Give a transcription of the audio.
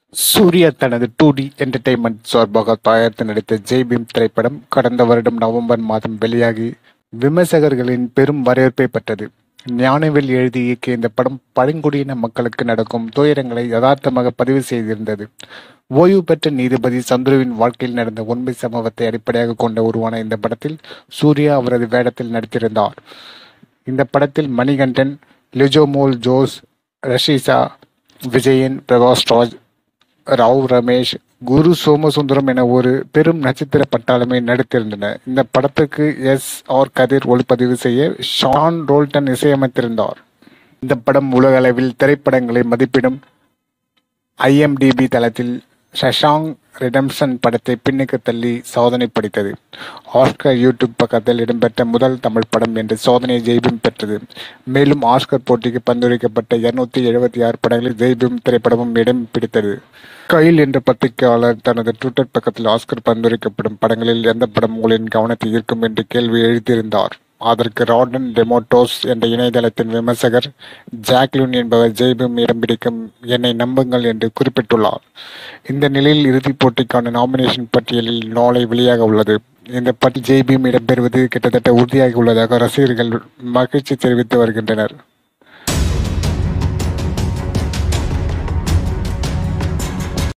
சூர்யா தனது two D entertainment சார்பாக தயாரித்து நடித்த ஜெய் பீம் திரைப்படம் கடந்த வருடம் நவம்பர் மாதம் வெளியாகி விமர்சகர்களின் பெரும் வரவேற்பை பெற்றது ஞானவேல் எழுதி இயக்கிய இந்த படம் பழங்குடியின மக்களுக்கு நடக்கும் துயரங்களை யதார்த்தமாக பதிவு செய்திருந்தது ஓய்வு பெற்ற நீதிபதி சந்துருவின் வாழ்க்கையில் நடந்த உண்மை சம்பவத்தை அடிப்படையாக கொண்ட உருவான இந்த படத்தில் சூர்யா அவரது வேடத்தில் நடித்திருந்தார் இந்த படத்தில் மணிகண்டன் லிஜோமோல் ஜோஸ் ரஷிசா விஜயன் பிரகாஷ் ராஜ் ராவ் ரமேஷ் குரு சோமசுந்தரம் என ஒரு பெரும் நட்சத்திர பட்டாளமே நடித்திருந்தன இந்த படத்துக்கு எஸ் ஆர் கதிர் ஒளிப்பதிவு செய்ய ஷான் ரோல்டன் இசையமைத்திருந்தார் இந்த படம் உலக அளவில் திரைப்படங்களை மதிப்பிடும் ஐஎம்டிபி தளத்தில் ஷஷாங் ரிடம்ஷன் படத்தை பின்னுக்கு தள்ளி சாதனை படைத்தது ஆஸ்கர் யூடியூப் பக்கத்தில் இடம்பெற்ற முதல் தமிழ் படம் என்று சோதனையை ஜெய்பீம் பெற்றது மேலும் ஆஸ்கர் போட்டிக்கு பரிந்துரைக்கப்பட்ட இருநூத்தி எழுபத்தி ஆறு படங்களில் ஜெய்பீம் திரைப்படமும் இடம் பிடித்தது கைல் என்ற பத்திரிகையாளர் தனது ட்விட்டர் பக்கத்தில் ஆஸ்கர் பரிந்துரைக்கப்படும் படங்களில் எந்த படம் உங்களின் கவனத்தை ஈர்க்கும் என்று கேள்வி எழுதியிருந்தார் அதற்கு ராடன் டெமோட்டோஸ் என்ற இணையதளத்தின் விமர்சகர் ஜாக்லின் என்பவர் ஜெய்பீம் இடம் பிடிக்கும் என்னை நம்புங்கள் என்று குறிப்பிட்டுள்ளார் இந்த நிலையில் இறுதிப் போட்டிக்கான நாமினேஷன் பட்டியலில் நாளை வெளியாக உள்ளது இந்த பட்டி ஜெய்பீம் இடம்பெறுவது கிட்டத்தட்ட உறுதியாகி உள்ளதாக ரசிகர்கள் மகிழ்ச்சி தெரிவித்து வருகின்றனர்